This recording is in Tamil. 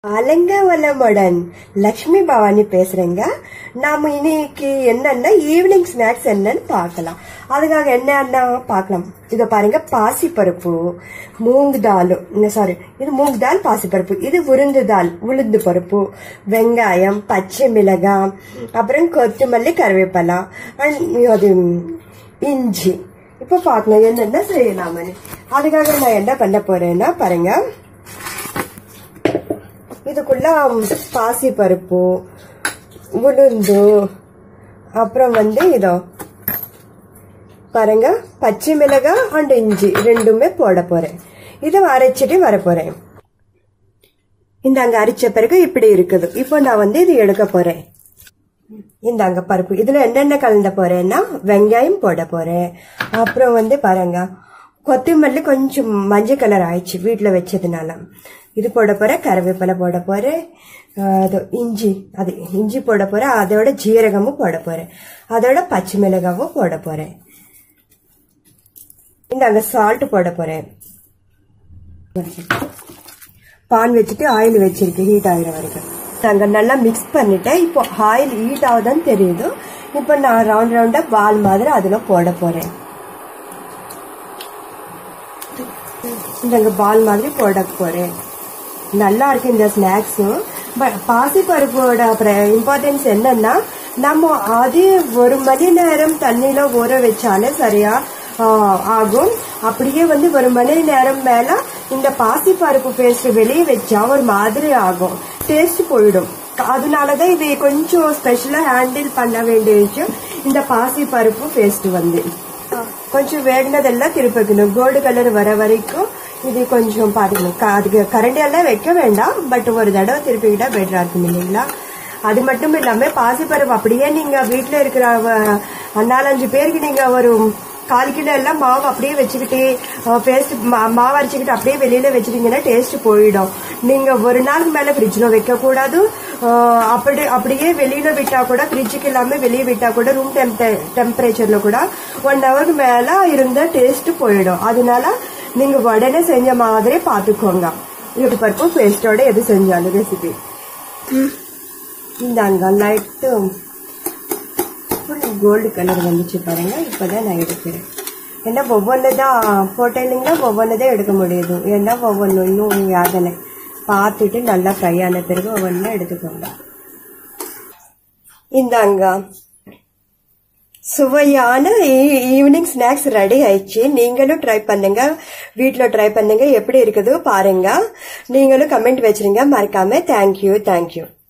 அலங்க வளமுடன் லக்ஷ்மி பவானி பேசுறேங்க நாம இன்னைக்கு என்னன்னா ஈவினிங் ஸ்நாக்ஸ் என்னன்னு பார்க்கலாம் அதுக்காக என்னன்னா பார்க்கலாம் இத பாருங்க பாசி பருப்பு மூங்கு தால் சாரி இது மூங்கு தால் பாசி பருப்பு இது உளுந்து தால் உளுந்து பருப்பு வெங்காயம் பச்சை மிளகாய் அப்புறம் கொத்தமல்லி கருவேப்பிலை அண்ட் அது இஞ்சி இப்போ பார்க்கலாம் என்னென்ன செய்யலாமனு அதுக்காக நான் என்ன பண்ண போறேன்னா பாருங்க இதுக்குள்ள பாசி பருப்பு உளுந்து அப்புறம் வந்து இதோ பாருங்க பச்சை மிளகாய் அண்ட் இஞ்சி ரெண்டுமே போட போறேன் இதை அரைச்சிட்டு வர போறேன் இந்த அங்க அரைச்ச பிறகு இப்படி இருக்குது இப்போ நான் வந்து இது எடுக்க போறேன் இந்த அங்க பருப்பு இதுல என்னென்ன கலந்த போறேன்னா வெங்காயம் போட போறேன் அப்புறம் வந்து பாருங்க கொத்தமல்லி கொஞ்சம் மஞ்சள் கலர் ஆயிடுச்சு வீட்டில் வச்சதுனால இது போட போறேன் கருவேப்பிலை போட போறேன் அது இஞ்சி அது இஞ்சி போட போறேன் அதோட ஜீரகமும் போட போறேன் அதோட பச்சை மிளகாவும் போட போறேன் இந்த அங்க சால்ட் போட போறேன் பான் வச்சுட்டு ஆயில் வச்சிருக்கேன் ஹீட் ஆகிற வரைக்கும் நாங்க நல்லா மிக்ஸ் பண்ணிட்டேன் இப்போ ஆயில் ஹீட் ஆகுதான்னு தெரியுது இப்போ நான் ரவுண்ட் ரவுண்டா பால் மாதிரி அதுல போட போறேன் இந்த பால் மாதிரி போட போறேன் நல்லா இருக்கு இந்த ஸ்நாக்ஸும் பட் பாசி பருப்போட இம்பார்ட்டன்ஸ் என்னன்னா நம்ம அது ஒரு மணி நேரம் தண்ணியில ஊற வச்சாலே சரியா ஆகும் அப்படியே வந்து ஒரு மணி நேரம் மேல இந்த பாசி பருப்பு பேஸ்ட் வெளியே வச்சா ஒரு மாதிரி ஆகும் டேஸ்ட் போயிடும் அதனாலதான் இது கொஞ்சம் ஸ்பெஷலா ஹேண்டில் பண்ண வேண்டிய விஷயம் இந்த பாசி பருப்பு பேஸ்ட் வந்து கொஞ்சம் வேடினதெல்லாம் திருப்பிக்கணும் கோல்டு கலர் வர வரைக்கும் இது கொஞ்சம் பாத்துக்கணும் அதுக்கு கரண்டி எல்லாம் வைக்க வேண்டாம் பட் ஒரு தடவை திருப்பிக்கிட்டா பெட்டரா இருக்கும் இல்லைங்களா அது மட்டும் இல்லாம பாசிப்பருப்பு அப்படியே நீங்க வீட்டுல இருக்கிற நாலஞ்சு பேருக்கு நீங்க ஒரு கால் கிலோ எல்லாம் மாவு அப்படியே வச்சுக்கிட்டு பேஸ்ட் மாவு அரைச்சிக்கிட்டு அப்படியே வெளியில வச்சுட்டீங்கன்னா டேஸ்ட் போயிடும் நீங்க ஒரு நாளுக்கு மேல ஃப்ரிட்ஜ்ல வைக்க கூடாது அப்படி அப்படியே வெளியில விட்டா கூட ஃப்ரிட்ஜுக்கு இல்லாம வெளியே விட்டா கூட ரூம் டெம்பரேச்சர்ல கூட ஒன் ஹவருக்கு மேல இருந்த டேஸ்ட் போயிடும் அதனால நீங்க உடனே செஞ்ச மாதிரி பாத்துக்கோங்க இது பருப்பு பேஸ்டோட எது செஞ்சாலும் ரெசிபி இந்தாங்க லைட்டு ஃபுல் கோல்டு கலர் வந்துச்சு பாருங்க இப்போதான் நான் எடுக்கிறேன் ஏன்னா ஒவ்வொன்று தான் போட்டேன் இல்லைங்களா ஒவ்வொன்று தான் எடுக்க முடியுது ஏன்னா ஒவ்வொன்று இன்னும் யாதனை பார்த்துட்டு நல்லா ஃப்ரை ஆன பிறகு ஒவ்வொன்றா எடுத்துக்கோங்க இந்தாங்க சுவையான ஈவினிங் ஸ்நாக்ஸ் ரெடி ஆயிடுச்சு நீங்களும் ட்ரை பண்ணுங்க வீட்டில் ட்ரை பண்ணுங்க எப்படி இருக்குது பாருங்க நீங்களும் கமெண்ட் வச்சிருங்க மறக்காம தேங்க்யூ தேங்க்யூ